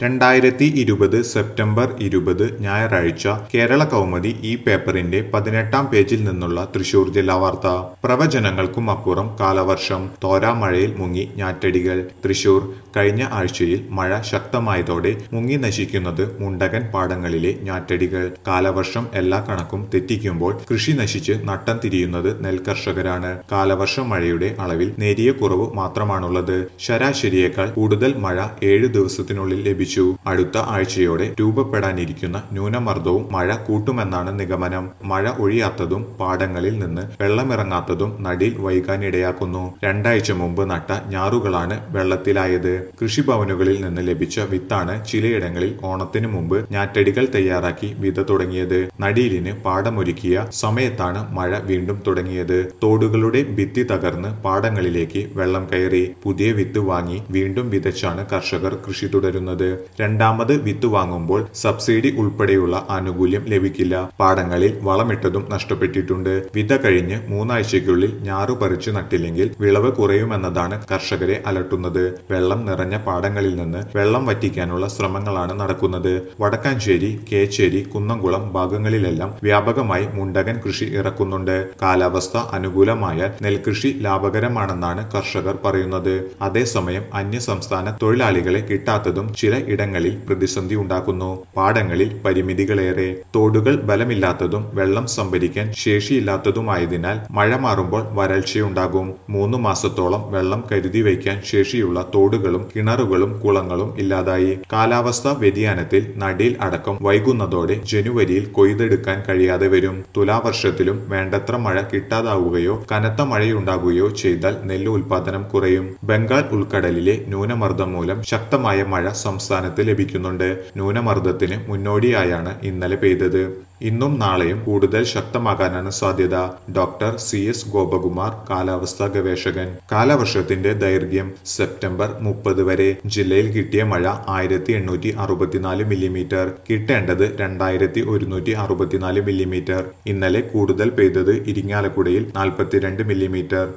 രണ്ടായിരത്തി ഇരുപത് സെപ്റ്റംബർ ഇരുപത് ഞായറാഴ്ച കേരള കൗമുദി ഈ പേപ്പറിന്റെ പതിനെട്ടാം പേജിൽ നിന്നുള്ള തൃശൂർ ജില്ലാ വാർത്ത പ്രവചനങ്ങൾക്കും അപ്പുറം കാലവർഷം തോരാമഴയിൽ മുങ്ങി ഞാറ്റടികൾ തൃശൂർ കഴിഞ്ഞ ആഴ്ചയിൽ മഴ ശക്തമായതോടെ മുങ്ങി നശിക്കുന്നത് മുണ്ടകൻ പാടങ്ങളിലെ ഞാറ്റടികൾ കാലവർഷം എല്ലാ കണക്കും തെറ്റിക്കുമ്പോൾ കൃഷി നശിച്ച് നട്ടം തിരിയുന്നത് നെൽകർഷകരാണ് കാലവർഷ മഴയുടെ അളവിൽ നേരിയ കുറവ് മാത്രമാണുള്ളത് ശരാശരിയേക്കാൾ കൂടുതൽ മഴ ഏഴു ദിവസത്തിനുള്ളിൽ ലഭിച്ചു അടുത്ത ആഴ്ചയോടെ രൂപപ്പെടാനിരിക്കുന്ന ന്യൂനമർദ്ദവും മഴ കൂട്ടുമെന്നാണ് നിഗമനം മഴ ഒഴിയാത്തതും പാടങ്ങളിൽ നിന്ന് വെള്ളമിറങ്ങാത്തതും നടിയിൽ വൈകാനിടയാക്കുന്നു രണ്ടാഴ്ച മുമ്പ് നട്ട ഞാറുകളാണ് വെള്ളത്തിലായത് കൃഷിഭവനുകളിൽ നിന്ന് ലഭിച്ച വിത്താണ് ചിലയിടങ്ങളിൽ ഓണത്തിനു മുമ്പ് ഞാറ്റടികൾ തയ്യാറാക്കി വിത തുടങ്ങിയത് നടീലിന് പാടമൊരുക്കിയ സമയത്താണ് മഴ വീണ്ടും തുടങ്ങിയത് തോടുകളുടെ ഭിത്തി തകർന്ന് പാടങ്ങളിലേക്ക് വെള്ളം കയറി പുതിയ വിത്ത് വാങ്ങി വീണ്ടും വിതച്ചാണ് കർഷകർ കൃഷി തുടരുന്നത് രണ്ടാമത് വിത്ത് വാങ്ങുമ്പോൾ സബ്സിഡി ഉൾപ്പെടെയുള്ള ആനുകൂല്യം ലഭിക്കില്ല പാടങ്ങളിൽ വളമിട്ടതും നഷ്ടപ്പെട്ടിട്ടുണ്ട് വിത കഴിഞ്ഞ് മൂന്നാഴ്ചയ്ക്കുള്ളിൽ ഞാറു പറിച്ചു നട്ടില്ലെങ്കിൽ വിളവ് കുറയുമെന്നതാണ് കർഷകരെ അലട്ടുന്നത് വെള്ളം നിറഞ്ഞ പാടങ്ങളിൽ നിന്ന് വെള്ളം വറ്റിക്കാനുള്ള ശ്രമങ്ങളാണ് നടക്കുന്നത് വടക്കാഞ്ചേരി കേച്ചേരി കുന്നംകുളം ഭാഗങ്ങളിലെല്ലാം വ്യാപകമായി മുണ്ടകൻ കൃഷി ഇറക്കുന്നുണ്ട് കാലാവസ്ഥ അനുകൂലമായാൽ നെൽകൃഷി ലാഭകരമാണെന്നാണ് കർഷകർ പറയുന്നത് അതേസമയം അന്യസംസ്ഥാന തൊഴിലാളികളെ കിട്ടാത്തതും ചില ഇടങ്ങളിൽ പ്രതിസന്ധി ഉണ്ടാക്കുന്നു പാടങ്ങളിൽ പരിമിതികളേറെ തോടുകൾ ബലമില്ലാത്തതും വെള്ളം സംഭരിക്കാൻ ശേഷിയില്ലാത്തതുമായതിനാൽ മഴ മാറുമ്പോൾ വരൾച്ചയുണ്ടാകും മൂന്ന് മാസത്തോളം വെള്ളം കരുതി വയ്ക്കാൻ ശേഷിയുള്ള തോടുകളും കിണറുകളും കുളങ്ങളും ഇല്ലാതായി കാലാവസ്ഥാ വ്യതിയാനത്തിൽ നടീൽ അടക്കം വൈകുന്നതോടെ ജനുവരിയിൽ കൊയ്തെടുക്കാൻ കഴിയാതെ വരും തുലാവർഷത്തിലും വേണ്ടത്ര മഴ കിട്ടാതാവുകയോ കനത്ത മഴയുണ്ടാകുകയോ ചെയ്താൽ നെല്ല് ഉൽപാദനം കുറയും ബംഗാൾ ഉൾക്കടലിലെ ന്യൂനമർദ്ദം മൂലം ശക്തമായ മഴ സംസ്ഥാനത്ത് ലഭിക്കുന്നുണ്ട് ന്യൂനമർദ്ദത്തിന് മുന്നോടിയായാണ് ഇന്നലെ പെയ്തത് ഇന്നും നാളെയും കൂടുതൽ ശക്തമാകാനാണ് സാധ്യത ഡോക്ടർ സി എസ് ഗോപകുമാർ കാലാവസ്ഥാ ഗവേഷകൻ കാലവർഷത്തിന്റെ ദൈർഘ്യം സെപ്റ്റംബർ മുപ്പത് വരെ ജില്ലയിൽ കിട്ടിയ മഴ ആയിരത്തി എണ്ണൂറ്റി അറുപത്തിനാല് മില്ലിമീറ്റർ കിട്ടേണ്ടത് രണ്ടായിരത്തി ഒരുന്നൂറ്റി അറുപത്തിനാല് മില്ലിമീറ്റർ ഇന്നലെ കൂടുതൽ പെയ്തത് ഇരിങ്ങാലക്കുടയിൽ നാൽപ്പത്തിരണ്ട് മില്ലിമീറ്റർ